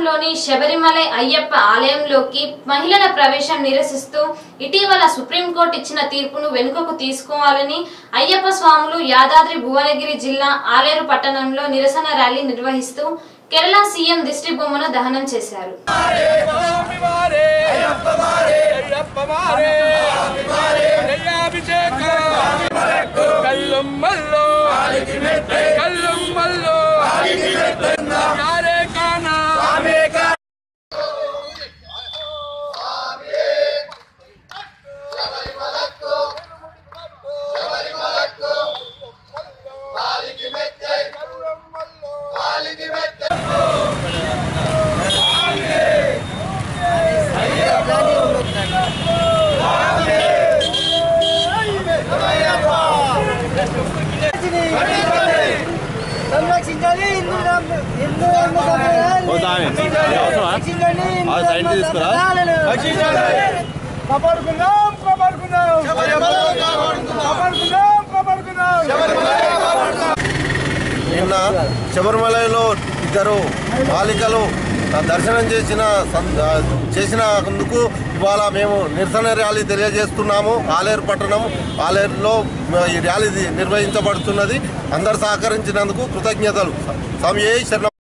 పట్టణంలోని శబరిమలై అయ్యప్ప ఆలయంలోకి మహిళల ప్రవేశం నిరసిస్తూ ఇటీవల సుప్రీంకోర్టు ఇచ్చిన తీర్పును వెనుకకు తీసుకోవాలని అయ్యప్ప స్వాములు యాదాద్రి భువనగిరి జిల్లా ఆలేరు పట్టణంలో నిరసన ర్యాలీ నిర్వహిస్తూ కేరళ సీఎం దిష్టి బొమ్మను దహనం చేశారు స్వామి వారే అయ్యప్ప వారే అయ్యప్ప వారే దయ్యాభిషేక కల్లుమ్మల్లో కల్లుమ్మల్లో యారే కానా సంరక్షించాలి హిందూ ధర్మ- హిందూ ధర్మ సంప్రదాయాల్ని రక్షించండి హిందూ ఆ సైడ్ ధర్మ తీసుకురా. సంప్రదాయాలను కాపాడుకుందాం కాపాడుకుందాం కాపాడుకుందాం కాపాడుకుందాం నిన్న శబరిమలలో ఇద్దరు బాలికలు ఆ దర్శనం చేసిన సం- ఆ చేసినందుకు ఇవాళ మేము నిరసన ర్యాలీ తెలియజేస్తున్నాము ఆలేరు పట్టణం ఆలేరులో ఈ ర్యాలీ నిర్వహించబడుతున్నది అందరు సహకరించినందుకు కృతజ్ఞతలు స్వామి శరణం